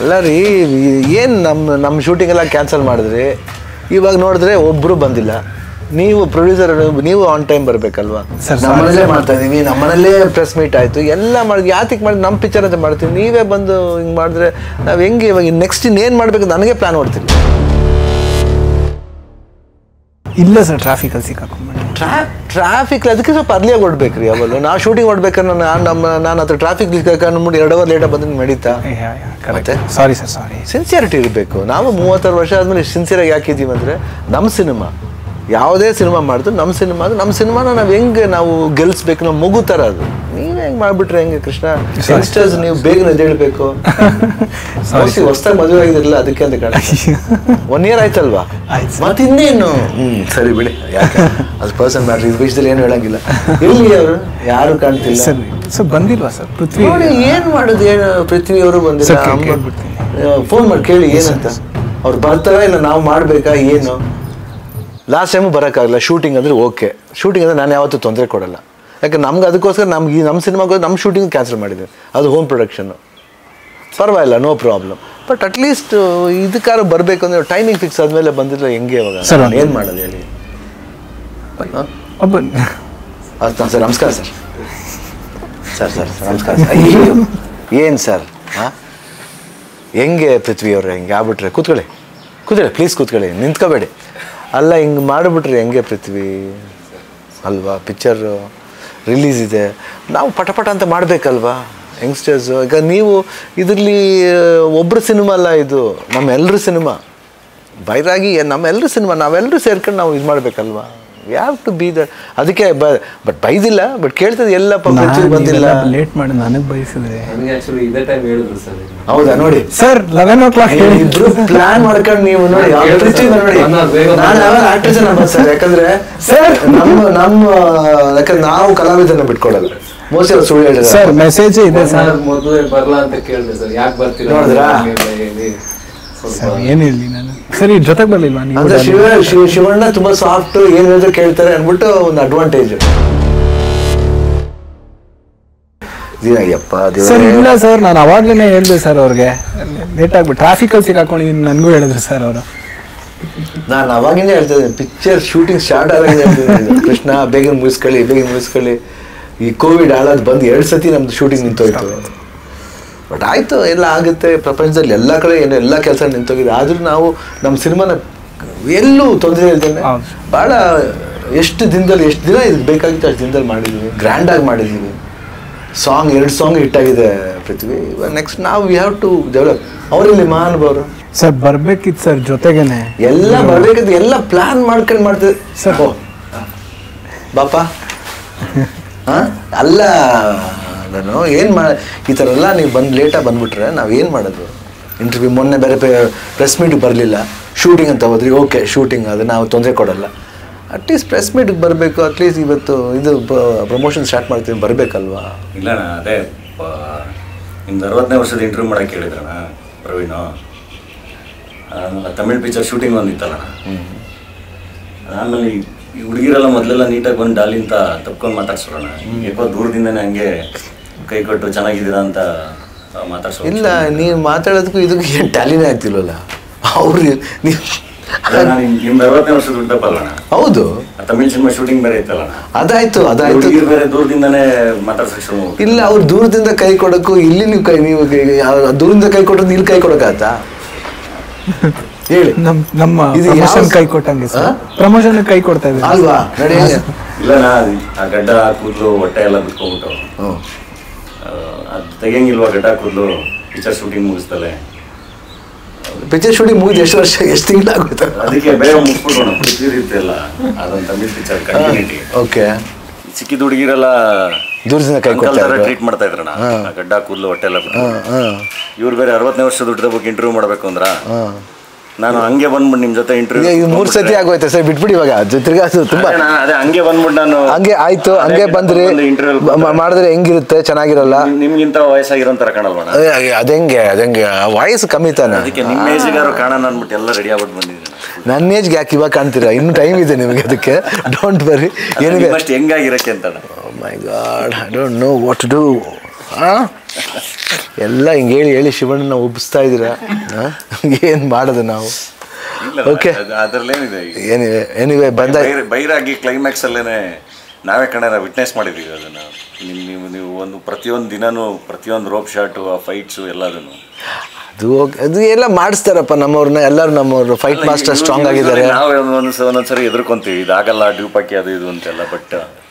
ಅಲ್ಲ ರೀ ಏನು ನಮ್ಮ ನಮ್ಮ ಶೂಟಿಂಗ್ ಎಲ್ಲ ಕ್ಯಾನ್ಸಲ್ ಮಾಡಿದ್ರಿ ಇವಾಗ ನೋಡಿದ್ರೆ ಒಬ್ಬರು ಬಂದಿಲ್ಲ ನೀವು ಪ್ರೊಡ್ಯೂಸರ್ ನೀವು ಆನ್ ಟೈಮ್ ಬರಬೇಕಲ್ವಾ Sir, sorry, ನಮ್ಮನಲ್ಲೇ ಮಾಡ್ತಾ ಇದೀವಿ ನಮ್ಮನಲ್ಲೇ ಪ್ರೆಸ್ ಮೀಟ್ ಆಯಿತು ಎಲ್ಲ ಮಾಡಿ ಯಾತಿಗೆ ಮಾಡಿ ನಮ್ಮ ಪಿಕ್ಚರ್ ಅಂತ ಮಾಡ್ತೀವಿ ನೀವೇ ಬಂದು ಹಿಂಗೆ ಮಾಡಿದ್ರೆ ನಾವು ಹೆಂಗೆ ಇವಾಗ ನೆಕ್ಸ್ಟ್ ಇನ್ನೇನು ಮಾಡಬೇಕು ನನಗೆ ಪ್ಲ್ಯಾನ್ ಹೊಡ್ತೀವಿ ಇಲ್ಲ ಸರ್ ಟ್ರಾಫಿಕಲ್ಲಿ ಸಿಕ್ಕಾಕೊಂಡ್ಬಿಟ್ಟು ಟ್ರಾ ಟ್ರಾಫಿಕ್ ಅದಕ್ಕೆ ಸ್ವಲ್ಪ ಅರ್ಲಿಯಾಗಿ ಹೊಡ್ಬೇಕ್ರಿ ಅವಳು ನಾವು ಶೂಟಿಂಗ್ ಹೊಡ್ಬೇಕಾದ್ರೆ ನಾನು ನಮ್ಮ ನಾನು ಹತ್ರ ಟ್ರಾಫಿಕ್ ಅಂದ್ಬಿಟ್ಟು ಎರಡು ಅವರ್ ಲೇಟಾಗಿ ಬಂದ್ರೆ ನಡೀತಾ correct sorry sir sorry sincerity ಇರಬೇಕು ನಾವು ಮೂವತ್ತಾರು ವರ್ಷ ಆದಮೇಲೆ ಸಿನ್ಸಿಯರಾಗಿ ಯಾಕಿದ್ದೀವಿ ಅಂದರೆ ನಮ್ಮ ಸಿನಿಮಾ ಯಾವುದೇ ಸಿನಿಮಾ ಮಾಡಿದ್ರು ನಮ್ಮ ಸಿನಿಮಾ ಅದು ನಮ್ಮ ಸಿನಿಮಾನ ನಾವು ಹೆಂಗೆ ನಾವು ಗೆಲ್ಲಿಸ್ಬೇಕು ನಾವು ಮಗು ಥರ ಅದು ನೀವೇ ಹೆಂಗೆ ಮಾಡಿಬಿಟ್ರೆ ಹೆಂಗೆ ಕೃಷ್ಣ ಯಂಗ್ಸ್ಟರ್ಸ್ ನೀವು ಬೇಗನೆ ಎದ್ದೇಳಬೇಕು ಹೊಸ್ದಾಗಿ ಮದುವೆ ಆಗಿದ್ರಲ್ಲ ಅದಕ್ಕೆ ಅಂತ ಕಾಣ ಒನ್ ಇಯರ್ ಆಯ್ತಲ್ವಾ ಆಯ್ತು sir. ಮತ್ತೆ ಇನ್ನೇನು ಹ್ಮ್ ಸರಿ ಬಿಡಿ ಯಾಕೆ ಅದು ಪರ್ಸನ್ ಮ್ಯಾಟ್ರ್ ಇದು ವಿಷಯದಲ್ಲಿ ಏನು ಹೇಳಂಗಿಲ್ಲ ಎಲ್ಲಿ ಅವರು ಯಾರು ಕಾಣ್ತಿಲ್ಲ ಸರ್ ಸರ್ ಬಂದಿಲ್ವಾ ಸರ್ ಪೃಥ್ವಿ ನೋಡಿ ಏನ್ ಮಾಡುದು ಏನು ಪೃಥ್ವಿ ಅವರು ಬಂದಿಲ್ಲ ಸರ್, ಕೇ- ಅಮ್ಮ- ಕೇಳ್ಬಿಡ್ತೀನಿ. ಫೋನ್ ಮಾಡಿ ಕೇಳಿ ಏನಂತ ಅವ್ರು ಬರ್ತಾರ ಇಲ್ಲ ನಾವು ಮಾಡ್ಬೇಕಾ ಏನು ಲಾಸ್ಟ್ ಟೈಮು ಬರೋಕ್ಕಾಗಲ್ಲ ಶೂಟಿಂಗ್ ಅಂದ್ರೆ ಓಕೆ ಶೂಟಿಂಗ್ ಅಂದ್ರೆ ನಾನು ಯಾವತ್ತೂ ತೊಂದರೆ ಕೊಡಲ್ಲ ಯಾಕೆ ನಮ್ಗೆ ಅದಕ್ಕೋಸ್ಕರ ನಮ್ಗೆ ಈ ನಮ್ಮ ಸಿನಿಮಾಗೆ ನಮ್ಮ ಶೂಟಿಂಗ್ ಕ್ಯಾನ್ಸಲ್ ಮಾಡಿದ್ವಿ ಅದು ಹೋಮ್ ಪ್ರೊಡಕ್ಷನ್ನು ಪರವಾಗಿಲ್ಲ ನೋ ಪ್ರಾಬ್ಲಮ್ ಬಟ್ ಅಟ್ಲೀಸ್ಟ್ ಇದಕ್ಕಾರ ಬರಬೇಕು ಅಂದ್ರೆ ಟೈಮಿಂಗ್ ಫಿಕ್ಸ್ ಆದಮೇಲೆ ಬಂದಿದ್ರೆ ಹೆಂಗೆ ಇವಾಗ Sir, ಏನು ಮಾಡೋದು ಹೇಳಿ ಹಾಂ ಒಬ್ಬ ಹಾಂ ಸರ್ ನಮಸ್ಕಾರ ಸರ್ ಸರ್ ಸರ್ ಸರ್, ನಮಸ್ಕಾರ ಸರ್ ಏನು ಸರ್ ಹಾಂ ಹೆಂಗೆ ಪೃಥ್ವಿ ಅವ್ರೆ ಹಿಂಗೆ ಆಗ್ಬಿಟ್ರೆ ಕೂತ್ಕೊಳ್ಳಿ ಕೂತ್ಕೊಳ್ಳಿ ಪ್ಲೀಸ್ ಕೂತ್ಕೊಳ್ಳಿ ನಿಂತ್ಕೋಬೇಡಿ ಅಲ್ಲ ಹಿಂಗೆ ಮಾಡಿಬಿಟ್ರೆ ಹೆಂಗೆ ಪೃಥ್ವಿ ಅಲ್ವಾ ಪಿಕ್ಚರು ರಿಲೀಸ್ ಇದೆ ನಾವು ಪಟಪಟ ಅಂತ ಮಾಡಬೇಕಲ್ವಾ ಯಂಗ್ಸ್ಟರ್ಸು ಈಗ ನೀವು ಇದರಲ್ಲಿ ಒಬ್ಬರು ಸಿನಿಮಾ ಅಲ್ಲ ಇದು ನಮ್ಮೆಲ್ಲರ ಸಿನಿಮಾ ಬೈರಾಗಿ ನಮ್ಮೆಲ್ಲರ ಸಿನಿಮಾ ನಾವೆಲ್ಲರೂ ಸೇರ್ಕೊಂಡು ನಾವು ಇದು ಮಾಡಬೇಕಲ್ವಾ ಯಾವ ಟು ಬಿ ದ ಅದಕ್ಕೆ ಬ ಬಟ್ ಬೈದಿಲ್ಲ ಬಟ್ ಕೇಳ್ತದೆ ಎಲ್ಲಪ್ಪ ಪೃಥ್ವಿ ಬಂದಿಲ್ಲ ಲೇಟ್ ಮಾಡಿ ನನಗೆ ಬಯಸಿದ್ರೆ ನನಗೆ ಆಕ್ಚುಲಿ ಇದೇ ಟೈಮ್ ಹೇಳಿದ್ರು ಸರ್ ಹೌದಾ ನೋಡಿ ಸರ್ ಲೆವೆನ್ ಓ ಕ್ಲಾಕ್ ಹೇಳಿ ಇಬ್ರು ಪ್ಲಾನ್ ಮಾಡ್ಕೊಂಡು ನೀವು ನೋಡಿ ಯಾವ ಕೇಳಿದ್ರೆ ಪೃಥ್ವಿ ನೋಡಿ ನಾನು ಬೇಗ ನಾನು ಯಾವಾಗ ಆಕ್ಟ್ರೆಸ್ ನಂಬರ್ ಸರ್ ಯಾಕಂದ್ರೆ ಸರ್ ನಮ್ಮ ನಮ್ಮ ಯಾಕಂದ್ರೆ ನಾವು ಕಲಾವಿದನ ಬಿಟ್ಕೊಡಲ್ಲ ಮೋಸ್ಟ್ಲಿ ಅವ್ರು ಸುಳ್ಳು ಹೇಳಿದ್ರೆ ಸರ್ ಮೆಸೇಜ್ ಇದೆ ಸರ್ ಮೊದಲೇ ಬರ್ಲಾ ಅಂತ ಕೇಳಿದೆ ಸರ್ ಯಾಕೆ ಬರ್ತೀರಾ ನೋಡಿದ್ರಾ? ಹಂಗೆಲ್ಲ ಹೇಳಿ ಸ್ವಲ್ಪ ಸರ್ ಏನು ಹೇಳಿ ನಾನು ಸರಿ ಜೊತೆಗೆ ಬರ್ಲಿಲ್ವಾ ನೀವು ಅಂದ್ರೆ ಶಿವ ಶಿವ ಶಿವಣ್ಣ ತುಂಬಾ ಸಾಫ್ಟ್ ಏನ್ ಹೇಳಿದ್ರು ಕೇಳ್ತಾರೆ ಅನ್ಬಿಟ್ಟು ಒಂದು ಅಡ್ವಾಂಟೇಜ್ ಅಯ್ಯಪ್ಪ ಸರ್ ದೇವರೇ. ಇಲ್ಲ ಸರ್ ನಾನು ಅವಾಗ್ಲೇ ಹೇಳಿದೆ ಸರ್ ಅವ್ರಿಗೆ ಲೇಟ್ ಆಗ್ಬಿಟ್ಟು ಟ್ರಾಫಿಕಲ್ಲಿ ಸಿಕ್ಕಾಕೊಂಡಿದ್ದೀನಿ ನನಗೂ ಹೇಳಿದ್ರು ಸರ್ ಅವರು ನಾನು ಅವಾಗಿಂದ ಹೇಳ್ತಾ ಇದ್ದೀನಿ ಪಿಕ್ಚರ್ ಶೂಟಿಂಗ್ ಸ್ಟಾರ್ಟ್ ಆದಾಗ ಹೇಳ್ತಿದ್ದೀನಿ ಕೃಷ್ಣ ಬೇಗ ಮುಗಿಸ್ಕೊಳ್ಳಿ ಬೇಗ ಮುಗಿಸ್ಕೊಳ್ಳಿ ಈ ಕೋವಿಡ್ ಹಾಳಾದ್ ಬಂದು ಎರಡು ಸತಿ ನಮ್ದು ಶೂಟಿಂಗ್ ನಿಂತೋಯ್ತು ಬಟ್ ಆಯ್ತು ಎಲ್ಲ ಆಗುತ್ತೆ ಪ್ರಪಂಚದಲ್ಲಿ ಎಲ್ಲ ಕಡೆ ಏನು ಎಲ್ಲ ಕೆಲಸ ನಿಂತೋಗಿದೆ ಆದ್ರೂ ನಾವು ನಮ್ಮ ಸಿನಿಮಾನ ಎಲ್ಲೂ ತೊಂದರೆ ಇಲ್ದೇನೆ ಹೌದು. ಭಾಳ ಎಷ್ಟು ದಿನದಲ್ಲಿ ಎಷ್ಟು ದಿನ ಇದಕ್ಕೆ ಬೇಕಾಗಿತ್ತು ಅಷ್ಟು ದಿನದಲ್ಲಿ ಮಾಡಿದ್ವಿ ಗ್ರ್ಯಾಂಡಾಗಿ ಮಾಡಿದ್ದೀವಿ ಸಾಂಗ್ ಎರಡು ಸಾಂಗ್ ಹಿಟ್ಟಾಗಿದೆ ಪೃಥ್ವಿ ನೆಕ್ಸ್ಟ್ ನಾವು ವಿ ಹ್ಯಾವ್ ಟು ಡೆವಲಪ್ ಅವರಲ್ಲಿ ಮಹಾನುಭಾವರು ಸರ್ ಬರ್ಬೇಕಿತ್ತು ಸರ್ ಜೊತೆಗೇನೆ ಎಲ್ಲ ಬರ್ಬೇಕಂತ ಎಲ್ಲ ಪ್ಲಾನ್ ಮಾಡ್ಕೊಂಡು ಮಾಡ್ತಿದ್ದೆ ಸರ್. ಓ ಬಾಪ ಹಾ ಅಲ್ಲ ನಾನು ಏನು ಮಾ ಈ ಥರ ಎಲ್ಲ ನೀವು ಬಂದು ಲೇಟಾಗಿ ಬಂದ್ಬಿಟ್ರೆ ನಾವು ಏನು ಮಾಡೋದು ಇಂಟರ್ವ್ಯೂ ಮೊನ್ನೆ ಬೇರೆ ಪ್ರೆಸ್ ಮೀಟಿಗೆ ಬರಲಿಲ್ಲ ಶೂಟಿಂಗ್ ಅಂತ ಹೋದ್ರಿ ಓಕೆ ಶೂಟಿಂಗ್ ಅದು ನಾವು ತೊಂದರೆ ಕೊಡಲ್ಲ ಅಟ್ಲೀಸ್ಟ್ ಪ್ರೆಸ್ ಮೀಟಿಗೆ ಬರಬೇಕು ಅಟ್ಲೀಸ್ಟ್ ಇವತ್ತು ಇದು ಪ್ರಮೋಷನ್ ಸ್ಟಾರ್ಟ್ ಮಾಡ್ತೀವಿ ಬರಬೇಕಲ್ವಾ ಇಲ್ಲ ಅಣ್ಣ ಅದೇ ಪ- ನಿಮ್ದು ಅರವತ್ತನೇ ವರ್ಷದ ಇಂಟರ್ವ್ಯೂ ಮಾಡಕ್ಕೆ ಹೇಳಿದ್ರಣ್ಣ ಪ್ರವೀಣು ಆ, ತಮಿಳ್ ಪಿಕ್ಚರ್ ಶೂಟಿಂಗ್ ಒಂದಿತ್ತಲ್ಲಣ್ಣ ಆಮೇಲೆ ಈ- ಈ ಹುಡುಗಿರೆಲ್ಲ ಮೊದಲೆಲ್ಲ ನೀಟಾಗಿ ಬಂದು ಡಾಲಿಂತ ತಪ್ಕೊಂಡು ಮಾತಾಡ್ಸೋಣ ಯಾಕೋ ದೂರದಿಂದನೇ ಹಂಗೆ ಕೈ ಕೊಟ್ಟು ಚೆನ್ನಾಗಿದ್ದೀರಾ ಅಂತ ಮಾತಾಡ್ಸೋ ಇಲ್ಲ ನೀವು ಮಾತಾಡೋದಕ್ಕೂ ಇದಕ್ಕೂ ಏನು ಟ್ಯಾಲಿನೇ ಆಗ್ತಿಲ್ವಲ್ಲ ಅವ್ರು ನೀವು ನಿಮ್ದು ಅರವತ್ತನೇ ವರ್ಷದ ಹುಟ್ಟಪ್ಪಲ್ಲಣ್ಣ ಹೌದು ಆ ತಮಿಳ್ ಸಿನಿಮಾ ಶೂಟಿಂಗ್ ಬೇರೆ ಇತ್ತಲ್ಲಣ್ಣ ಅದಾಯ್ತು ಅದಾಯ್ತು ಹುಡುಗಿರು ಬೇರೆ ದೂರದಿಂದನೇ ಮಾತಾಡ್ಸಕ್ಕೆ ಶುರು ಮಾಡ್ಬಿಟ್ರು. ಇಲ್ಲ ಅವ್ರು ದೂರದಿಂದ ಕೈ ಕೊಡಕ್ಕೂ ಇಲ್ಲಿ ನೀವು ಕೈ ನೀವು ಕೈ- ಯಾವ- ದೂರದಿಂದ ಕೈ ಕೊಟ್ಟರೆ ಇಲ್ಲಿ ಕೈ ಕೊಡಕ್ಕಾಗತ್ತಾ ಹೇಳಿ ನಮ್ ನಮ್ಮ ಇದು ಯಾವ ಪ್ರಮೋಷನ್ ಸ- ಕೈ ಕೊಟ್ಟಂಗೆ ಆ? ಸರ್ ಪ್ರಮೋಷನ್ ಕೈ ಕೊಡ್ತಾ ಇದ್ದೀವಿ ಅಲ್ವಾ ನೋಡಿ ಇಲ್ಲಣ್ಣ ಅದು ಆ ಗಡ್ಡ ಕೂದಲು ಹೊಟ್ಟೆ ಎಲ್ಲ ಬಿಟ್ಕೊಂಡ್ಬಿಟ್ಟು ಹ್ಮ್. ಅದು ತೆಗಿಯಂಗಿಲ್ವಾ ಗಡ್ಡ ಕೂದಲು ಪಿಕ್ಚರ್ ಶೂಟಿಂಗ್ ಮುಗಿಸ್ತಲೆ ಪಿಕ್ಚರ್ ಶೂಟಿಂಗ್ ಮುಗಿದು ಎಷ್ಟು ವರ್ಷ ಎಷ್ಟು ತಿಂಗಳಾಗುತ್ತೆ ಅದಕ್ಕೆ ಬೇಗ ಮುಗಿಸ್ಬಿಡೋಣ ಪೃಥ್ವಿ ಇರ್ತಿಲ್ಲ ಅದೊಂದು ತಮಿಳ್ ಪಿಕ್ಚರ್ ಕಂಟಿನ್ಯೂಟಿ ಓಕೆ ಸಿಕ್ಕಿದ ಹುಡುಗಿರೆಲ್ಲ ದೂರದಿಂದ ಕೈ ಕೊಡ್ತಾ ಇದ್ರು. ಟ್ರೀಟ್ ಮಾಡ್ತಾ ಇದ್ರಣ್ಣ ಆ ಗಡ್ಡ ಕೂದಲು ಹೊಟ್ಟೆ ಎಲ್ಲ ಬಿಟ್ಟು ಹಾಂ ಹಾಂ ಇವ್ರು ಬೇರೆ ಅರವತ್ತನೇ ವರ್ಷದ ಹುಟ್ಟಿದ ಬಗ್ಗೆ ಇಂಟರ್ವ್ಯೂ ಮಾಡ್ಬೇಕು ಅಂದ್ರ ಹಾಂ ನಾನು ಹಂಗೆ ಬಂದ್ಬಿಟ್ಟು ನಿಮ್ ಜೊತೆ ಈಗ ಇಂಟರ್ವ್ಯೂ ಇದು ಮೂರು ಸತಿ ಆಗೋಯ್ತು ಸರ್ ಬಿಟ್ಬಿಡಿ ಇವಾಗ ಅದು ತಿರ್ಗಾ ಅದು ತುಂಬಾ ಅದೇ ಹಂಗೆ ಬಂದ್ಬಿಟ್ಟು ನಾನು ಹಂಗೆ ಆಯ್ತು ಹಂಗೆ ಬಂದ್ರಿ ಇಂಟರ್ವ್ಯೂ ಮ- ಮಾಡಿದ್ರೆ ಹೆಂಗಿರುತ್ತೆ ಚೆನ್ನಾಗಿರಲ್ಲ ನಿಮ್ಗಿಂತ ವಯಸ್ಸಾಗಿರೋ ತರ ಕಾಣಲ್ವಣ ಅದೇ ಅದಂಗೆ ಅದಂಗೆ ವಯಸ್ಸು ಕಮ್ಮಿ ತಾನೆ ಅದಕ್ಕೆ ನಿಮ್ಮ ಏಜ್ಗಾರು ಕಾಣೋಣ ಅಂದ್ಬಿಟ್ಟು ಎಲ್ಲ ರೆಡಿ ಆಗ್ಬಿಟ್ಟು ಬಂದಿದ್ದೀನಿ ನನ್ನ ಏಜ್ಗೆ ಯಾಕೆ ಇವಾಗ ಕಾಣ್ತೀರಾ ಇನ್ನು ಟೈಮ್ ಇದೆ ನಿಮಗೆ ಅದಕ್ಕೆ ಡೋಂಟ್ ಬರಿ ಏನಿದೆ ನಿಮ್ಮಷ್ಟು ಹೆಂಗಾಗಿರಕ್ಕೆ ಅಂತ my God I don't know what to do ಎಲ್ಲ ಹಿಂಗೆ ಹೇಳಿ ಹೇಳಿ ಶಿವಣ್ಣನ ಉಬ್ಬಿಸ್ತಾ ಇದ್ದೀರಾ ಏನು ಮಾಡೋದು ನಾವು Okay. ಅದರಲ್ಲೇನಿದೆ ಏನಿವೆ ಏನಿವೆ ಬಂದ ಬೈರ- ಬೈರಾಗಿ ಕ್ಲೈಮ್ಯಾಕ್ಸ್ ಅಲ್ಲೇನೆ ನಾವೇ ಕಣ ವಿಟ್ನೆಸ್ ಮಾಡಿದ್ದೀವಿ ಅದನ್ನು ನಿಮ್ ನೀವು ನೀವು ಒಂದು ಪ್ರತಿಯೊಂದು ದಿನನೂ ಪ್ರತಿಯೊಂದು ರೋಪ್ ಶಾಟು ಆ ಫೈಟ್ಸು ಎಲ್ಲದನ್ನು ಅದು ಅದು ಎಲ್ಲ ಮಾಡಿಸ್ತಾರಪ್ಪ ನಮ್ಮವ್ರನ್ನ ಎಲ್ಲರೂ ನಮ್ಮವ್ರು ಫೈಟ್ ಮಾಸ್ಟರ್ ಸ್ಟ್ರಾಂಗ್ ಆಗಿದ್ದಾರೆ ನಾವು ಒಂದೊಂದ್ಸ ಒಂದೊಂದ್ಸರಿ ಎದುರ್ಕೊಂತೀವಿ ಇದಾಗಲ್ಲ ಡ್ಯೂಪಾಕಿ ಅದು ಇದು ಅಂತೆಲ್ಲ ಬಟ್